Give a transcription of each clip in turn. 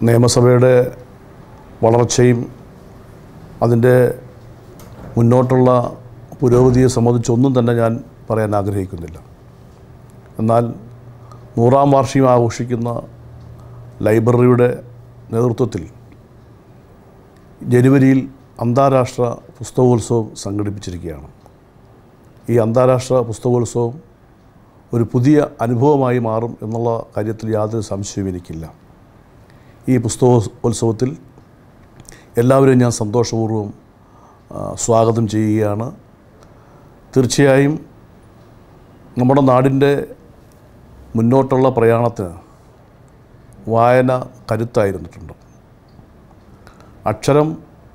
നിയമസഭയുടെ വളർച്ചയും അതിൻ്റെ മുന്നോട്ടുള്ള പുരോഗതിയെ സംബന്ധിച്ചൊന്നും തന്നെ ഞാൻ പറയാൻ ആഗ്രഹിക്കുന്നില്ല എന്നാൽ നൂറാം വാർഷികം ആഘോഷിക്കുന്ന ലൈബ്രറിയുടെ നേതൃത്വത്തിൽ ജനുവരിയിൽ അന്താരാഷ്ട്ര പുസ്തകോത്സവം സംഘടിപ്പിച്ചിരിക്കുകയാണ് ഈ അന്താരാഷ്ട്ര പുസ്തകോത്സവം ഒരു പുതിയ അനുഭവമായി മാറും എന്നുള്ള കാര്യത്തിൽ യാതൊരു സംശയവും എനിക്കില്ല ഈ പുസ്തകോത്സവത്തിൽ എല്ലാവരെയും ഞാൻ സന്തോഷപൂർവ്വം ആ, സ്വാഗതം ചെയ്യുകയാണ് തീർച്ചയായും നമ്മുടെ നാടിൻ്റെ മുന്നോട്ടുള്ള പ്രയാണത്തിന് വായന കരുത്തായിരുന്നിട്ടുണ്ട് അക്ഷരം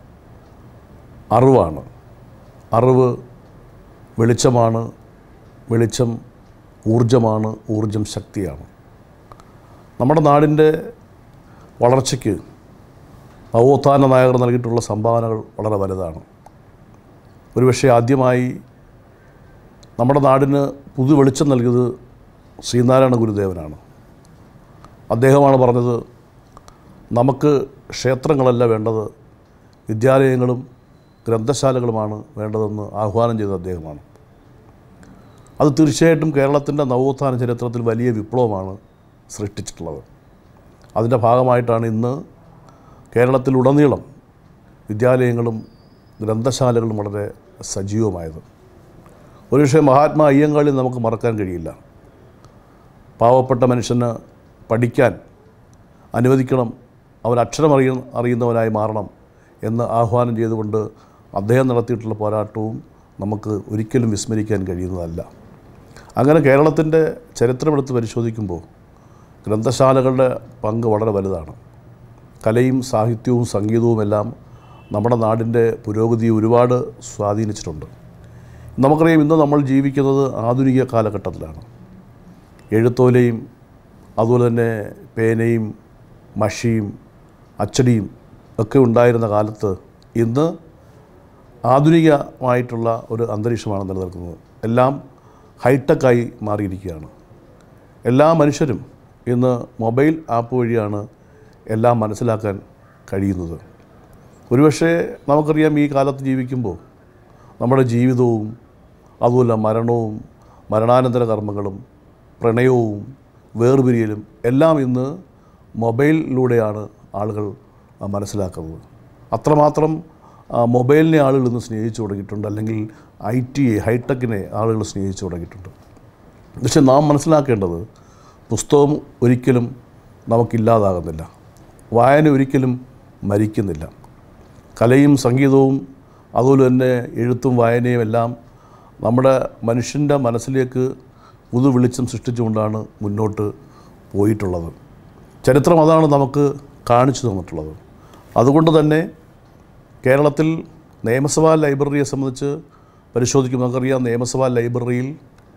അറിവാണ് അറിവ് വെളിച്ചമാണ് വെളിച്ചം ഊർജമാണ് ഊർജം ശക്തിയാണ് നമ്മുടെ നാടിൻ്റെ വളർച്ചയ്ക്ക് നവോത്ഥാന നായകർ നൽകിയിട്ടുള്ള സംഭാവനകൾ വളരെ വലുതാണ് ഒരുപക്ഷെ ആദ്യമായി നമ്മുടെ നാടിന് പുതു വെളിച്ചം നൽകിയത് ശ്രീനാരായണ ഗുരുദേവനാണ് അദ്ദേഹമാണ് പറഞ്ഞത് നമുക്ക് ക്ഷേത്രങ്ങളല്ല വേണ്ടത് വിദ്യാലയങ്ങളും ഗ്രന്ഥശാലകളുമാണ് വേണ്ടതെന്ന് ആഹ്വാനം ചെയ്ത അദ്ദേഹമാണ് അത് തീർച്ചയായിട്ടും കേരളത്തിൻ്റെ നവോത്ഥാന ചരിത്രത്തിൽ വലിയ വിപ്ലവമാണ് സൃഷ്ടിച്ചിട്ടുള്ളത് അതിൻ്റെ ഭാഗമായിട്ടാണ് ഇന്ന് കേരളത്തിലുടനീളം വിദ്യാലയങ്ങളും ഗ്രന്ഥശാലകളും വളരെ സജീവമായത് ഒരുപക്ഷെ മഹാത്മാ അയ്യങ്കാളി നമുക്ക് മറക്കാൻ കഴിയില്ല പാവപ്പെട്ട മനുഷ്യന് പഠിക്കാൻ അനുവദിക്കണം അവൻ അക്ഷരം അറിയ അറിയുന്നവനായി മാറണം എന്ന് ആഹ്വാനം ചെയ്തുകൊണ്ട് അദ്ദേഹം നടത്തിയിട്ടുള്ള പോരാട്ടവും നമുക്ക് ഒരിക്കലും വിസ്മരിക്കാൻ കഴിയുന്നതല്ല അങ്ങനെ കേരളത്തിൻ്റെ ചരിത്രമെടുത്ത് പരിശോധിക്കുമ്പോൾ ഗ്രന്ഥശാലകളുടെ പങ്ക് വളരെ വലുതാണ് കലയും സാഹിത്യവും സംഗീതവും എല്ലാം നമ്മുടെ നാടിൻ്റെ പുരോഗതിയെ ഒരുപാട് സ്വാധീനിച്ചിട്ടുണ്ട് നമുക്കറിയാം ഇന്ന് നമ്മൾ ജീവിക്കുന്നത് ആധുനിക കാലഘട്ടത്തിലാണ് എഴുത്തോലയും അതുപോലെ തന്നെ പേനയും മഷിയും അച്ചടിയും ഒക്കെ ഉണ്ടായിരുന്ന കാലത്ത് ഇന്ന് ആധുനികമായിട്ടുള്ള ഒരു അന്തരീക്ഷമാണ് നിലനിൽക്കുന്നത് എല്ലാം ഹൈടെക്കായി മാറിയിരിക്കുകയാണ് എല്ലാ മനുഷ്യരും ഇന്ന് മൊബൈൽ ആപ്പ് വഴിയാണ് എല്ലാം മനസ്സിലാക്കാൻ കഴിയുന്നത് ഒരുപക്ഷെ നമുക്കറിയാം ഈ കാലത്ത് ജീവിക്കുമ്പോൾ നമ്മുടെ ജീവിതവും അതുമല്ല മരണവും മരണാനന്തര കർമ്മങ്ങളും പ്രണയവും വേർപിരിയലും എല്ലാം ഇന്ന് മൊബൈലിലൂടെയാണ് ആളുകൾ ആ, മനസ്സിലാക്കുന്നത് അത്രമാത്രം ആ, മൊബൈലിനെ ആളുകൾ ഇന്ന് സ്നേഹിച്ചു തുടങ്ങിയിട്ടുണ്ട് അല്ലെങ്കിൽ ഐ ടിയെ ഹൈടെക്കിനെ ആളുകൾ സ്നേഹിച്ചു തുടങ്ങിയിട്ടുണ്ട് പക്ഷെ നാം മനസ്സിലാക്കേണ്ടത് പുസ്തകം ഒരിക്കലും നമുക്കില്ലാതാകുന്നില്ല വായന ഒരിക്കലും മരിക്കുന്നില്ല കലയും സംഗീതവും അതുപോലെ തന്നെ എഴുത്തും വായനയും എല്ലാം നമ്മുടെ മനുഷ്യൻ്റെ മനസ്സിലേക്ക് പുതു വെളിച്ചം സൃഷ്ടിച്ചുകൊണ്ടാണ് മുന്നോട്ട് പോയിട്ടുള്ളത് ചരിത്രം അതാണ് നമുക്ക് കാണിച്ചു തന്നിട്ടുള്ളത് അതുകൊണ്ട് തന്നെ കേരളത്തിൽ നിയമസഭാ ലൈബ്രറിയെ സംബന്ധിച്ച് പരിശോധിക്കുമ്പോൾ നമുക്കറിയാം നിയമസഭാ ലൈബ്രറിയിൽ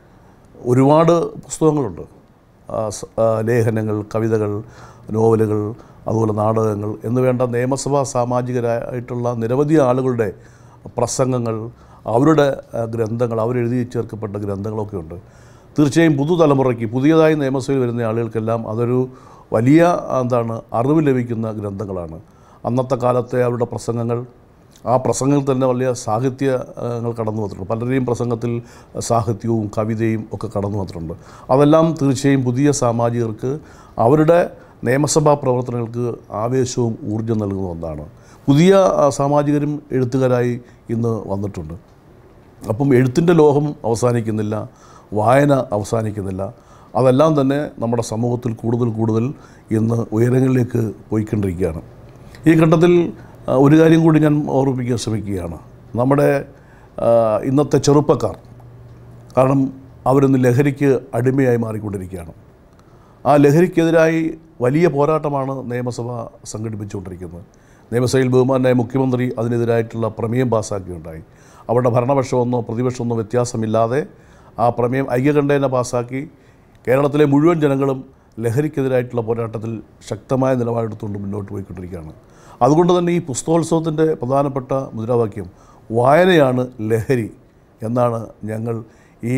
ഒരുപാട് പുസ്തകങ്ങളുണ്ട് ആ, സ- ആ, ലേഖനങ്ങൾ കവിതകൾ നോവലുകൾ അതുപോലെ നാടകങ്ങൾ എന്ന് വേണ്ട നിയമസഭാ സാമാജികരായിട്ടുള്ള നിരവധി ആളുകളുടെ പ്രസംഗങ്ങൾ അവരുടെ ആ, ഗ്രന്ഥങ്ങൾ അവരെഴുതി ചേർക്കപ്പെട്ട ഗ്രന്ഥങ്ങളൊക്കെ ഉണ്ട് തീർച്ചയായും പുതുതലമുറയ്ക്ക് പുതിയതായി നിയമസഭയിൽ വരുന്ന ആളുകൾക്കെല്ലാം അതൊരു വലിയ ആ, എന്താണ് അറിവ് ലഭിക്കുന്ന ഗ്രന്ഥങ്ങളാണ് അന്നത്തെ കാലത്തെ അവരുടെ പ്രസംഗങ്ങൾ ആ പ്രസംഗത്തിൽ തന്നെ വലിയ സാഹിത്യങ്ങൾ കടന്നു വന്നിട്ടുണ്ട് പലരുടെയും പ്രസംഗത്തിൽ സാഹിത്യവും കവിതയും ഒക്കെ കടന്നു വന്നിട്ടുണ്ട് അതെല്ലാം തീർച്ചയായും പുതിയ സാമാജികർക്ക് അവരുടെ നിയമസഭാ പ്രവർത്തനങ്ങൾക്ക് ആവേശവും ഊർജ്ജം നൽകുന്ന ഒന്നാണ് പുതിയ ആ, സാമാജികരും എഴുത്തുകാരായി ഇന്ന് വന്നിട്ടുണ്ട് അപ്പം എഴുത്തിൻ്റെ ലോകം അവസാനിക്കുന്നില്ല വായന അവസാനിക്കുന്നില്ല അതെല്ലാം തന്നെ നമ്മുടെ സമൂഹത്തിൽ കൂടുതൽ കൂടുതൽ ഇന്ന് ഉയരങ്ങളിലേക്ക് പോയിക്കൊണ്ടിരിക്കുകയാണ് ഈ ഘട്ടത്തിൽ ആ, ഒരു കാര്യം കൂടി ഞാൻ ഓർമ്മിപ്പിക്കാൻ ശ്രമിക്കുകയാണ് നമ്മുടെ ആ, ഇന്നത്തെ ചെറുപ്പക്കാർ കാരണം അവരിന്ന് ലഹരിക്ക് അടിമയായി മാറിക്കൊണ്ടിരിക്കുകയാണ് ആ ലഹരിക്കെതിരായി വലിയ പോരാട്ടമാണ് നിയമസഭ സംഘടിപ്പിച്ചുകൊണ്ടിരിക്കുന്നത് നിയമസഭയിൽ ബഹുമാനായ മുഖ്യമന്ത്രി അതിനെതിരായിട്ടുള്ള പ്രമേയം പാസ്സാക്കിയുണ്ടായി അവരുടെ ഭരണപക്ഷമൊന്നോ പ്രതിപക്ഷമൊന്നോ വ്യത്യാസമില്ലാതെ ആ പ്രമേയം ഐക്യകണ്ഠേന പാസ്സാക്കി കേരളത്തിലെ മുഴുവൻ ജനങ്ങളും ലഹരിക്കെതിരായിട്ടുള്ള പോരാട്ടത്തിൽ ശക്തമായ നിലപാടെടുത്തുകൊണ്ട് മുന്നോട്ട് പോയിക്കൊണ്ടിരിക്കുകയാണ് അതുകൊണ്ട് തന്നെ ഈ പുസ്തകോത്സവത്തിൻ്റെ പ്രധാനപ്പെട്ട മുദ്രാവാക്യം വായനയാണ് ലഹരി എന്നാണ് ഞങ്ങൾ ഈ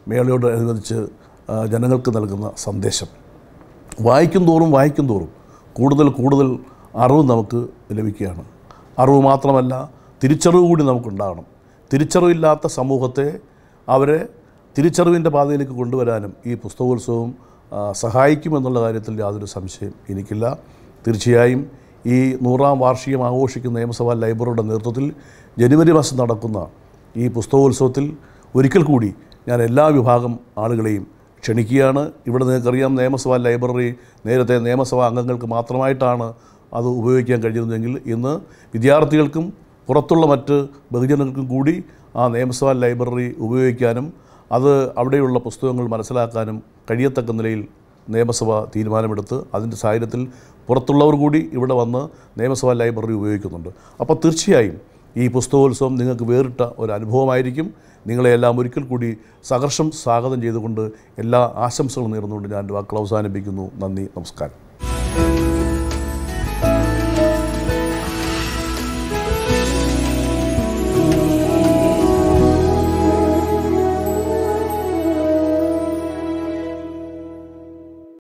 മേളയോടനുബന്ധിച്ച് ആ, ജനങ്ങൾക്ക് നൽകുന്ന സന്ദേശം വായിക്കും തോറും വായിക്കും തോറും കൂടുതൽ കൂടുതൽ അറിവ് നമുക്ക് ലഭിക്കുകയാണ് അറിവ് മാത്രമല്ല തിരിച്ചറിവ് കൂടി നമുക്കുണ്ടാകണം തിരിച്ചറിവില്ലാത്ത സമൂഹത്തെ അവരെ തിരിച്ചറിവിൻ്റെ പാതയിലേക്ക് കൊണ്ടുവരാനും ഈ പുസ്തകോത്സവം ആ, സഹായിക്കുമെന്നുള്ള കാര്യത്തിൽ യാതൊരു സംശയം എനിക്കില്ല തീർച്ചയായും ഈ നൂറാം വാർഷികം ആഘോഷിക്കുന്ന നിയമസഭാ ലൈബ്രറിയുടെ നേതൃത്വത്തിൽ ജനുവരി മാസം നടക്കുന്ന ഈ പുസ്തകോത്സവത്തിൽ ഒരിക്കൽ കൂടി ഞാൻ എല്ലാ വിഭാഗം ആളുകളെയും ക്ഷണിക്കുകയാണ് ഇവിടെ നിങ്ങൾക്കറിയാം നിയമസഭാ ലൈബ്രറി നേരത്തെ നിയമസഭാ അംഗങ്ങൾക്ക് മാത്രമായിട്ടാണ് അത് ഉപയോഗിക്കാൻ കഴിഞ്ഞിരുന്നെങ്കിൽ ഇന്ന് വിദ്യാർത്ഥികൾക്കും പുറത്തുള്ള മറ്റ് ബഹുജനങ്ങൾക്കും കൂടി ആ നിയമസഭാ ലൈബ്രറി ഉപയോഗിക്കാനും അത് അവിടെയുള്ള പുസ്തകങ്ങൾ മനസ്സിലാക്കാനും കഴിയത്തക്ക നിലയിൽ നിയമസഭ തീരുമാനമെടുത്ത് അതിൻ്റെ സാഹചര്യത്തിൽ പുറത്തുള്ളവർ കൂടി ഇവിടെ വന്ന് നിയമസഭാ ലൈബ്രറി ഉപയോഗിക്കുന്നുണ്ട് അപ്പോൾ തീർച്ചയായും ഈ പുസ്തകോത്സവം നിങ്ങൾക്ക് വേറിട്ട ഒരു അനുഭവമായിരിക്കും നിങ്ങളെയെല്ലാം ഒരിക്കൽ കൂടി സഹർഷം സ്വാഗതം ചെയ്തുകൊണ്ട് എല്ലാ ആശംസകളും നേർന്നുകൊണ്ട് ഞാൻ വാക്കുകൾ അവസാനിപ്പിക്കുന്നു നന്ദി നമസ്കാരം